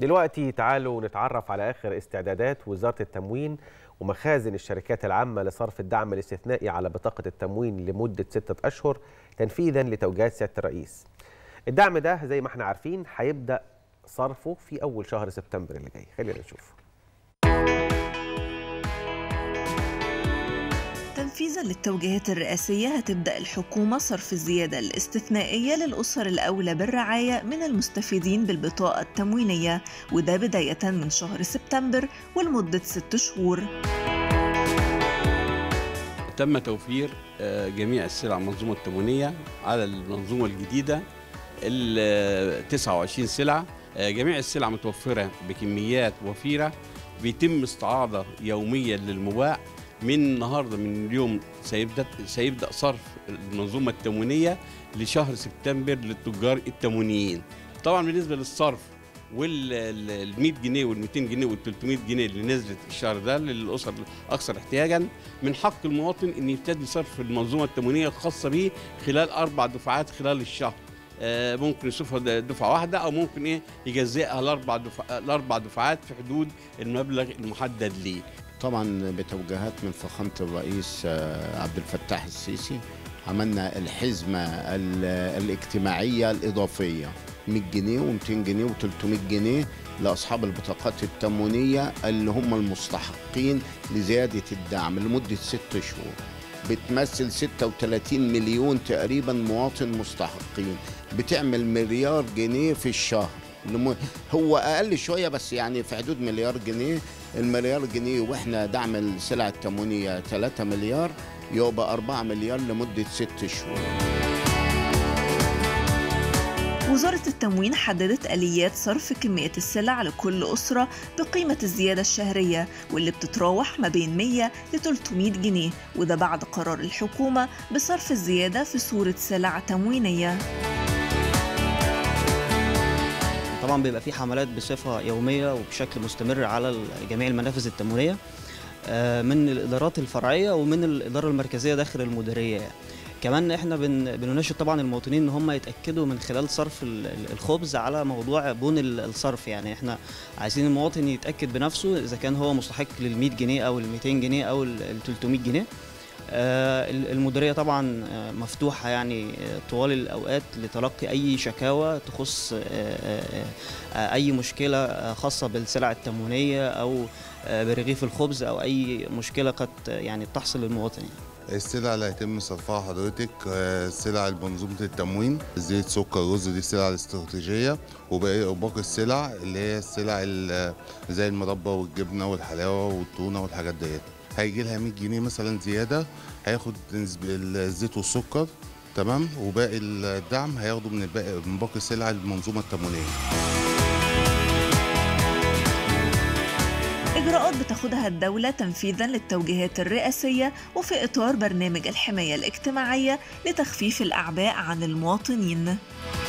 دلوقتي تعالوا نتعرف على آخر استعدادات وزارة التموين ومخازن الشركات العامة لصرف الدعم الاستثنائي على بطاقة التموين لمدة ستة أشهر تنفيذا لتوجيهات سيادة الرئيس الدعم ده زي ما احنا عارفين هيبدأ صرفه في أول شهر سبتمبر اللي جاي خلينا نشوف تنفيذا للتوجيهات الرئاسية هتبدأ الحكومة صرف الزيادة الاستثنائية للأسر الأولى بالرعاية من المستفيدين بالبطاقة التموينية وده بداية من شهر سبتمبر ولمدة ست شهور تم توفير جميع السلع المنظومة التموينية على المنظومة الجديدة ال 29 سلعة جميع السلع متوفرة بكميات وفيرة بيتم استعاضة يوميا للمباع من النهارده من اليوم سيبدا سيبدا صرف المنظومه التموينيه لشهر سبتمبر للتجار التموينيين. طبعا بالنسبه للصرف وال 100 جنيه وال 200 جنيه وال 300 جنيه اللي نزلت الشهر ده للاسر الاكثر احتياجا من حق المواطن ان يبتدي صرف المنظومه التموينيه الخاصه به خلال اربع دفعات خلال الشهر. ممكن يصرفها دفعه واحده او ممكن ايه يجزئها لاربع دفع الاربع دفعات في حدود المبلغ المحدد ليه. طبعا بتوجيهات من فخامه الرئيس عبد الفتاح السيسي عملنا الحزمه الاجتماعيه الاضافيه 100 جنيه و200 جنيه و300 جنيه لاصحاب البطاقات التموينيه اللي هم المستحقين لزياده الدعم لمده ست شهور بتمثل 36 مليون تقريبا مواطن مستحقين بتعمل مليار جنيه في الشهر هو اقل شويه بس يعني في حدود مليار جنيه المليار جنيه واحنا دعم السلع التموينيه 3 مليار يبقى 4 مليار لمده ست شهور وزارة التموين حددت آليات صرف كمية السلع لكل أسرة بقيمة الزيادة الشهرية واللي بتتراوح ما بين 100 ل 300 جنيه وده بعد قرار الحكومة بصرف الزيادة في صورة سلع تموينية طبعا بيبقى في حملات بصفه يوميه وبشكل مستمر على جميع المنافذ التموينيه من الادارات الفرعيه ومن الاداره المركزيه داخل المديريه يعني. كمان احنا بن بنناشد طبعا المواطنين ان هم يتاكدوا من خلال صرف الخبز على موضوع بون الصرف يعني احنا عايزين المواطن يتاكد بنفسه اذا كان هو مستحق لل 100 جنيه او ال 200 جنيه او ال 300 جنيه المديريه طبعا مفتوحه يعني طوال الاوقات لتلقي اي شكاوى تخص اي مشكله خاصه بالسلع التموينيه او برغيف الخبز او اي مشكله قد يعني تحصل للمواطن يعني. السلع اللي هيتم صرفها حضرتك سلع منظومه التموين زيت سكر رز دي السلع الاستراتيجيه وباقي السلع اللي هي السلع زي المربى والجبنه والحلاوه والتونه والحاجات ديت هيجي لها 100 جنيه مثلا زياده هياخد الزيت والسكر تمام وباقي الدعم هياخده من الباقي من باقي سلع المنظومه التموينيه إجراءات بتاخدها الدولة تنفيذا للتوجيهات الرئاسية وفي إطار برنامج الحماية الاجتماعية لتخفيف الأعباء عن المواطنين